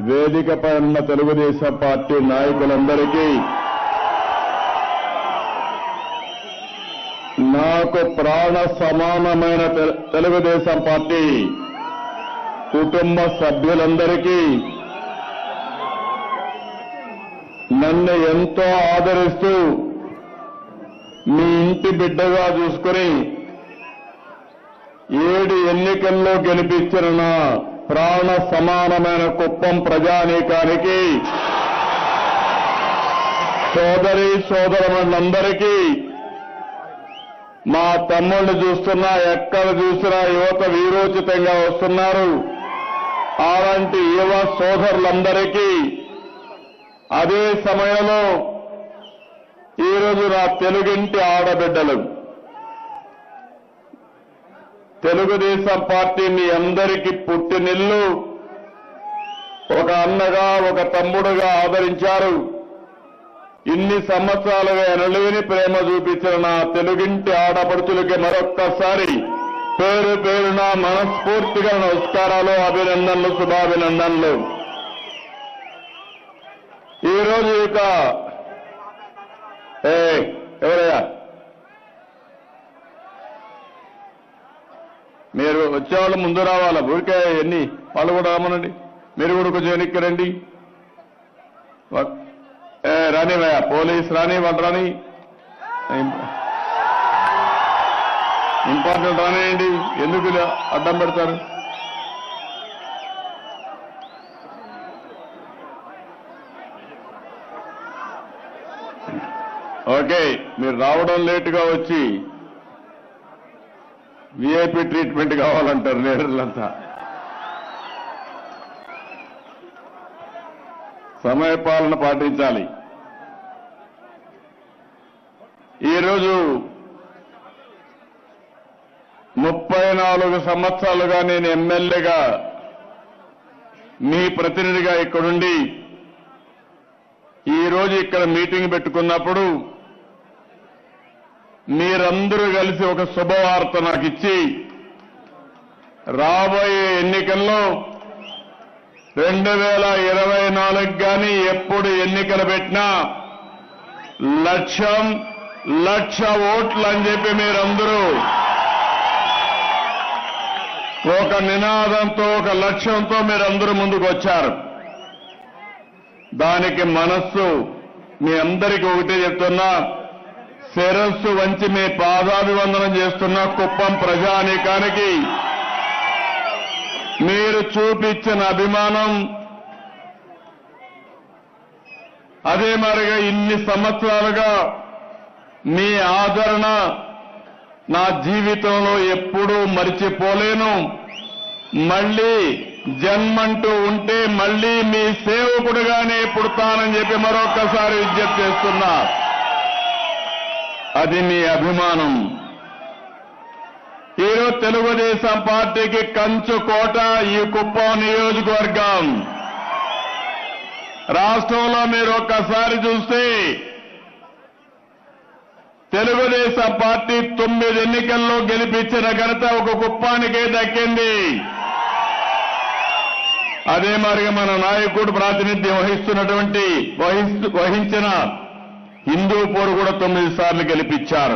వేదికపై ఉన్న తెలుగుదేశం పార్టీ నాయకులందరికీ నాకు ప్రాణ సమానమైన తె- తెలుగుదేశం పార్టీ కుటుంబ సభ్యులందరికీ నన్ను ఎంతో ఆదరిస్తూ మీ ఇంటి బిడ్డగా చూసుకుని ఏడు ఎన్నికల్లో గెలిపించిన నా ప్రాణ సమానమైన కుప్పం ప్రజానీకానికి సోదరి సోదరులందరికీ మా తమ్ముళ్ళు చూస్తున్నా ఎక్కడ చూసినా యువత వీరోచితంగా వస్తున్నారు అలాంటి యువ సోదరులందరికీ అదే సమయంలో ఈరోజు నా తెలుగింటి ఆడబిడ్డలు తెలుగుదేశం పార్టీ మీ అందరికీ పుట్టినిల్లు ఒక అన్నగా ఒక తమ్ముడుగా ఆదరించారు ఇన్ని సంవత్సరాలుగా ఎనలేని ప్రేమ చూపించిన నా తెలుగింటి ఆడపడుచులకి మరొక్కసారి పేరు పేరున మనస్ఫూర్తిగా నమస్కారాలు అభినందనలు శుభాభినందనలు ఈరోజు ఇక ఏ ఎవరయ్యా మీరు వచ్చేవాళ్ళు ముందు రావాలా ఊరికే ఎన్ని వాళ్ళు కూడా రామనండి మీరు కూడా కొంచెం వెనక్కి రండి వా- ఏ రాని భయ పోలీస్ రాని వాళ్ళు రాని ఇంపార్టెంట్ రానియండి ఎందుకు ఇలా అడ్డం పెడతారు ఓకే మీరు రావడం లేటుగా వచ్చి విఐపి ట్రీట్మెంట్ కావాలంటారు లీడర్లంతా సమయపాలన పాటించాలి ఈరోజు ముప్పై నాలుగు సంవత్సరాలుగా నేను ఎమ్మెల్యేగా మీ ప్రతినిధిగా ఇక్కడుండి ఈరోజు ఇక్కడ మీటింగ్ పెట్టుకున్నప్పుడు మీరందరూ కలిసి ఒక శుభవార్త నాకు ఇచ్చి రాబోయే ఎన్నికల్లో రెండు వేల ఇరవై నాలుగు కానీ ఎప్పుడు ఎన్నికలు పెట్టినా లక్ష్యం లక్ష ఓట్లు అని చెప్పి మీరందరూ ఒక నినాదంతో ఒక లక్ష్యంతో మీరందరూ ముందుకు వచ్చారు దానికి మనస్సు మీ అందరికీ ఒకటే చెప్తున్నా శిరస్సు వంచి మీ పాదాభివందనం చేస్తున్న కుప్పం ప్రజానీకానికి మీరు చూపించిన అభిమానం అదే మరిగా ఇన్ని సంవత్సరాలుగా మీ ఆదరణ నా జీవితంలో ఎప్పుడూ మరిచిపోలేను మళ్ళీ జన్మంటూ ఉంటే మళ్ళీ మీ సేవకుడుగానే పుడతానని చెప్పి మరొక్కసారి విజ్ఞప్తి చేస్తున్నా అది మీ అభిమానం ఈరోజు తెలుగుదేశం పార్టీకి కంచు కోట ఈ కుప్పం నియోజకవర్గం రాష్ట్రంలో మీరు ఒక్కసారి చూస్తే తెలుగుదేశం పార్టీ తొమ్మిది ఎన్నికల్లో గెలిపించిన ఘనత ఒక కుప్పానికే దక్కింది అదే మరిగా మన నాయకుడు ప్రాతినిధ్యం వహిస్తున్నటువంటి వహిస్తు వహించిన హిందూపూర్ కూడా తొమ్మిది సార్లు గెలిపించారు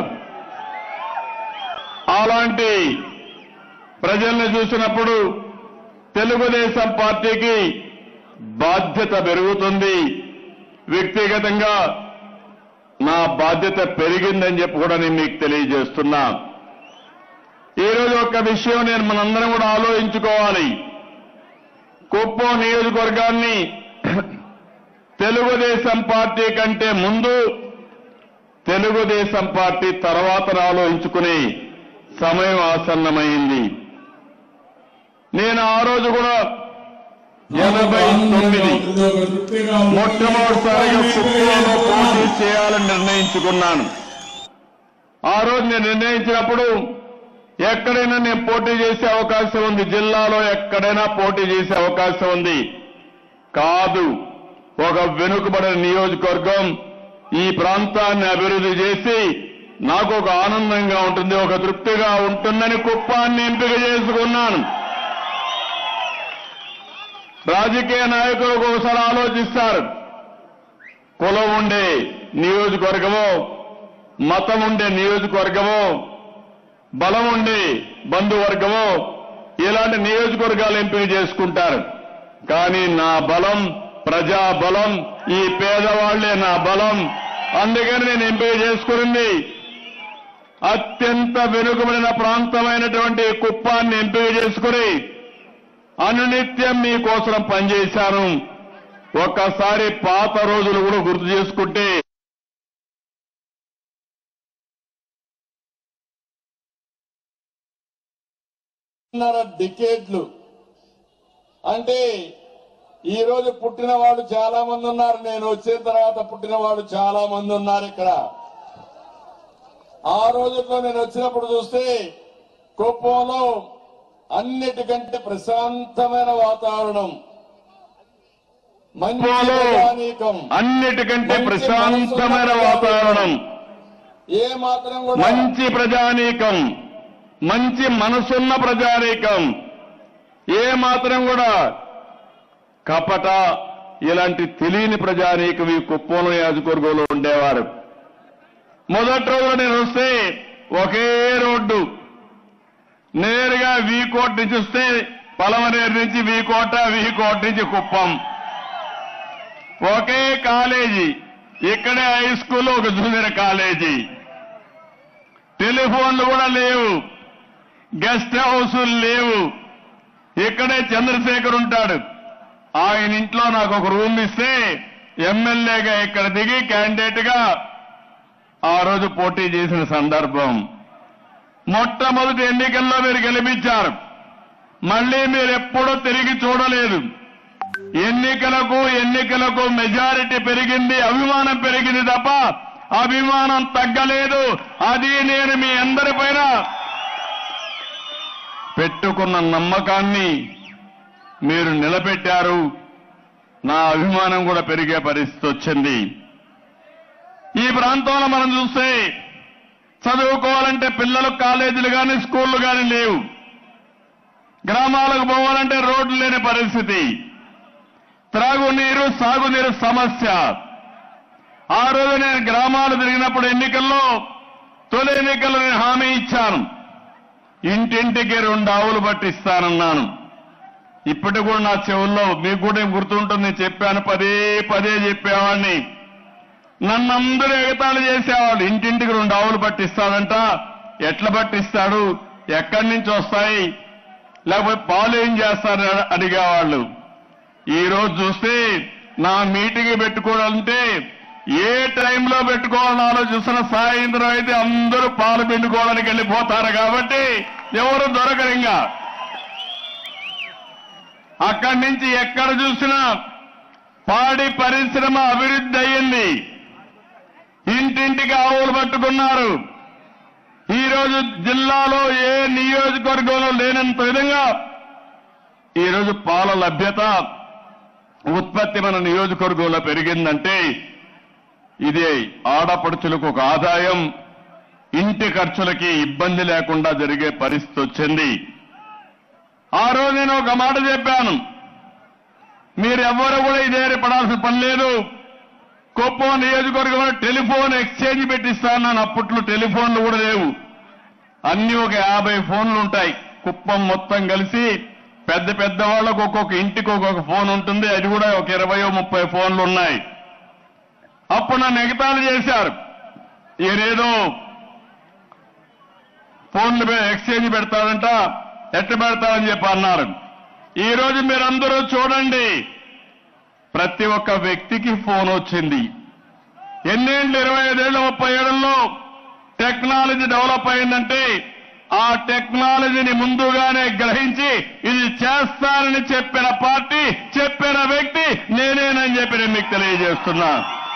అలాంటి ప్రజల్ని చూసినప్పుడు తెలుగుదేశం పార్టీకి బాధ్యత పెరుగుతుంది వ్యక్తిగతంగా నా బాధ్యత పెరిగిందని చెప్పి కూడా నేను మీకు తెలియజేస్తున్నా ఈరోజు ఒక విషయం నేను మనందరం కూడా ఆలోచించుకోవాలి కుప్పం నియోజకవర్గాన్ని తెలుగుదేశం పార్టీ కంటే ముందు తెలుగుదేశం పార్టీ తర్వాత ఆలోచించుకునే సమయం ఆసన్నమైంది నేను ఆ రోజు కూడా ఎనభై తొమ్మిది మొట్టమొదటిసారిగా కుప్పంలో పోటీ చేయాలని నిర్ణయించుకున్నాను ఆ రోజు నేను నిర్ణయించినప్పుడు ఎక్కడైనా నేను పోటీ చేసే అవకాశం ఉంది జిల్లాలో ఎక్కడైనా పోటీ చేసే అవకాశం ఉంది కాదు ఒక వెనుకబడిన నియోజకవర్గం ఈ ప్రాంతాన్ని అభివృద్ధి చేసి నాకు ఒక ఆనందంగా ఉంటుంది ఒక తృప్తిగా ఉంటుందని కుప్పాన్ని ఎంపిక చేసుకున్నాను రాజకీయ నాయకులు ఒకసారి ఆలోచిస్తారు కులం ఉండే నియోజకవర్గమో మతం ఉండే నియోజకవర్గమో బలం ఉండే బంధువర్గమో ఇలాంటి నియోజకవర్గాలు ఎంపిక చేసుకుంటారు కానీ నా బలం ప్రజా బలం ఈ పేదవాళ్లే నా బలం అందుకని నేను ఎంపిక చేసుకునింది అత్యంత వెనుకబడిన ప్రాంతమైనటువంటి కుప్పాన్ని ఎంపిక చేసుకుని అనునిత్యం మీకోసం పనిచేశాను ఒక్కసారి పాత రోజులు కూడా గుర్తు చేసుకుంటే రెండున్నర డికేడ్లు అంటే ఈ రోజు పుట్టిన వాళ్ళు చాలా మంది ఉన్నారు నేను వచ్చిన తర్వాత పుట్టిన వాళ్ళు చాలా మంది ఉన్నారు ఇక్కడ ఆ రోజుల్లో నేను వచ్చినప్పుడు చూస్తే కుప్పంలో అన్నిటికంటే ప్రశాంతమైన వాతావరణం మంచి కుప్పంలో ప్రజానీకం అన్నిటికంటే ప్రశాంతమైన వాతావరణం ఏ మాత్రం కూడా మంచి ప్రజానీకం మంచి మనసున్న ప్రజానీకం ఏ మాత్రం కూడా కపట ఇలాంటి తెలియని ప్రజానీకం ఈ కుప్పంలో నియోజకవర్గంలో ఉండేవారు మొదటి రోజు నేను వస్తే ఒకే రోడ్డు నేరుగా వీకోట్ నుంచి వస్తే పలమనేరు నుంచి వీకోట వీకోట్ నుంచి కుప్పం ఒకే కాలేజీ ఇక్కడే హై స్కూల్ ఒక జూనియర్ కాలేజీ టెలిఫోన్లు కూడా లేవు గెస్ట్ హౌసులు లేవు ఇక్కడే చంద్రశేఖర్ ఉంటాడు ఆయన ఇంట్లో నాకు ఒక రూమ్ ఇస్తే ఎమ్మెల్యేగా ఇక్కడ దిగి క్యాండిడేట్ గా ఆ రోజు పోటీ చేసిన సందర్భం మొట్టమొదటి ఎన్నికల్లో మీరు గెలిపించారు మళ్ళీ మీరు ఎప్పుడూ తిరిగి చూడలేదు ఎన్నికలకు ఎన్నికలకు మెజారిటీ పెరిగింది అభిమానం పెరిగింది తప్ప అభిమానం తగ్గలేదు అది నేను మీ అందరిపైన పెట్టుకున్న నమ్మకాన్ని మీరు నిలబెట్టారు నా అభిమానం కూడా పెరిగే పరిస్థితి వచ్చింది ఈ ప్రాంతంలో మనం చూస్తే చదువుకోవాలంటే పిల్లలు కాలేజీలు కానీ స్కూళ్లు కానీ లేవు గ్రామాలకు పోవాలంటే రోడ్లు లేని పరిస్థితి త్రాగునీరు సాగునీరు సమస్య ఆ రోజు నేను గ్రామాలు తిరిగినప్పుడు ఎన్నికల్లో తొలి ఎన్నికల్లో నేను హామీ ఇచ్చాను ఇంటింటికి రెండు ఆవులు పట్టిస్తానన్నాను ఇప్పటి కూడా నా చెవుల్లో మీకు కూడా ఏం గుర్తుంటుంది నేను చెప్పాను పదే పదే చెప్పేవాడిని నన్ను అందరూ ఎగతాళి చేసేవాళ్ళు ఇంటింటికి రెండు ఆవులు పట్టిస్తాడంట ఎట్లా పట్టిస్తాడు ఎక్కడి నుంచి వస్తాయి లేకపోతే పాలు ఏం చేస్తారు అడిగేవాళ్ళు ఈ రోజు చూస్తే నా మీటింగ్ పెట్టుకోవాలంటే ఏ టైంలో పెట్టుకోవాలని ఆలోచిస్తున్న సాయంత్రం అయితే అందరూ పాలు పిండుకోవడానికి వెళ్ళిపోతారు కాబట్టి ఎవరు దొరకరు ఇంకా అక్కడి నుంచి ఎక్కడ చూసినా పాడి పరిశ్రమ అభివృద్ధి అయ్యింది ఇంటింటికి ఆవులు పట్టుకున్నారు ఈ రోజు జిల్లాలో ఏ నియోజకవర్గంలో లేనంత విధంగా ఈ రోజు పాల లభ్యత ఉత్పత్తి మన నియోజకవర్గంలో పెరిగిందంటే ఇదే ఆడపడుచులకు ఒక ఆదాయం ఇంటి ఖర్చులకి ఇబ్బంది లేకుండా జరిగే పరిస్థితి వచ్చింది ఆ రోజు నేను ఒక మాట చెప్పాను మీరెవ్వరూ కూడా ఇదే పడాల్సిన పని లేదు కుప్పం నియోజకవర్గంలో టెలిఫోన్ ఎక్స్చేంజ్ పెట్టిస్తానని అప్పట్లో టెలిఫోన్లు కూడా లేవు అన్ని ఒక యాభై ఫోన్లు ఉంటాయి కుప్పం మొత్తం కలిసి పెద్ద పెద్ద వాళ్ళకు ఒక్కొక్క ఇంటికి ఒక్కొక్క ఫోన్ ఉంటుంది అది కూడా ఒక ఇరవయో ముప్పై ఫోన్లు ఉన్నాయి అప్పుడు నన్ను ఎగతాళి చేశారు ఈయనేదో ఫోన్లు పె- ఎక్స్చేంజ్ పెడతాడంట ఎట్ట పెడతాడని చెప్పి అన్నారు ఈ రోజు మీరందరూ చూడండి ప్రతి ఒక్క వ్యక్తికి ఫోన్ వచ్చింది ఎన్నేళ్ళు ఇరవై ఐదేళ్ళు ముప్పై ఏళ్లలో టెక్నాలజీ డెవలప్ అయిందంటే ఆ టెక్నాలజీని ముందుగానే గ్రహించి ఇది చేస్తానని చెప్పిన పార్టీ చెప్పిన వ్యక్తి నేనేనని చెప్పి నేను మీకు తెలియజేస్తున్నా